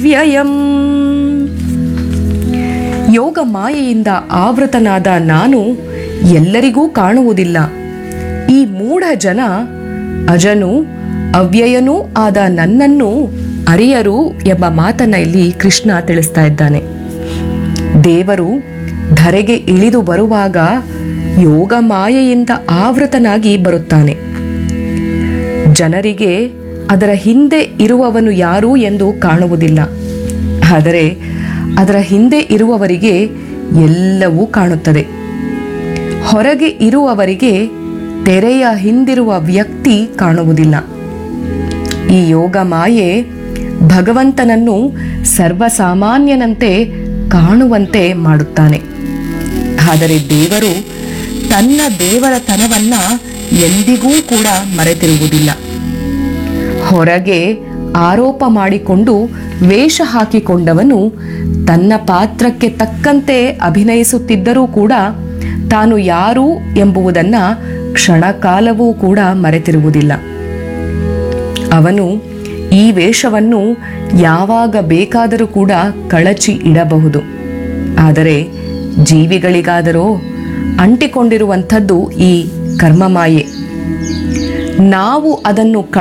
ವ್ಯಯಂ ಯೋಗ ಮಾಯೆಯಿಂದ ಆವೃತನಾದ ನಾನು ಎಲ್ಲರಿಗೂ ಕಾಣುವುದಿಲ್ಲ ಈ ಮೂಢ ಜನ ಅಜನು ಅವ್ಯಯನೂ ಆದ ನನ್ನನ್ನು ಅರಿಯರು ಎಂಬ ಮಾತನ್ನ ಇಲ್ಲಿ ಕೃಷ್ಣ ತಿಳಿಸ್ತಾ ಇದ್ದಾನೆ ದೇವರು ಧರೆಗೆ ಇಳಿದು ಬರುವಾಗ ಯೋಗ ಮಾಯೆಯಿಂದ ಆವೃತನಾಗಿ ಬರುತ್ತಾನೆ ಜನರಿಗೆ ಅದರ ಹಿಂದೆ ಇರುವವನು ಯಾರು ಎಂದು ಕಾಣುವುದಿಲ್ಲ ಆದರೆ ಅದರ ಹಿಂದೆ ಇರುವವರಿಗೆ ಎಲ್ಲವೂ ಕಾಣುತ್ತದೆ ಹೊರಗೆ ಇರುವವರಿಗೆ ತೆರೆಯ ಹಿಂದಿರುವ ವ್ಯಕ್ತಿ ಕಾಣುವುದಿಲ್ಲ ಈ ಯೋಗ ಮಾಯೆ ಭಗವಂತನನ್ನು ಸರ್ವಸಾಮಾನ್ಯನಂತೆ ಕಾಣುವಂತೆ ಮಾಡುತ್ತಾನೆ ಆದರೆ ದೇವರು ತನ್ನ ದೇವರತನವನ್ನ ಎಂದಿಗೂ ಕೂಡ ಮರೆತಿರುವುದಿಲ್ಲ ಹೊರಗೆ ಆರೋಪ ಮಾಡಿಕೊಂಡು ವೇಷ ಹಾಕಿಕೊಂಡವನು ತನ್ನ ಪಾತ್ರಕ್ಕೆ ತಕ್ಕಂತೆ ಅಭಿನಯಿಸುತ್ತಿದ್ದರೂ ಕೂಡ ತಾನು ಯಾರು ಎಂಬುದನ್ನ ಕ್ಷಣಕಾಲವೂ ಕೂಡ ಮರೆತಿರುವುದಿಲ್ಲ ಅವನು ಈ ವೇಷವನ್ನು ಯಾವಾಗ ಬೇಕಾದರೂ ಕೂಡ ಕಳಚಿ ಇಡಬಹುದು ಆದರೆ ಜೀವಿಗಳಿಗಾದರೋ ಅಂಟಿಕೊಂಡಿರುವಂಥದ್ದು ಈ ಕರ್ಮಮಾಯೆ ನಾವು ಅದನ್ನು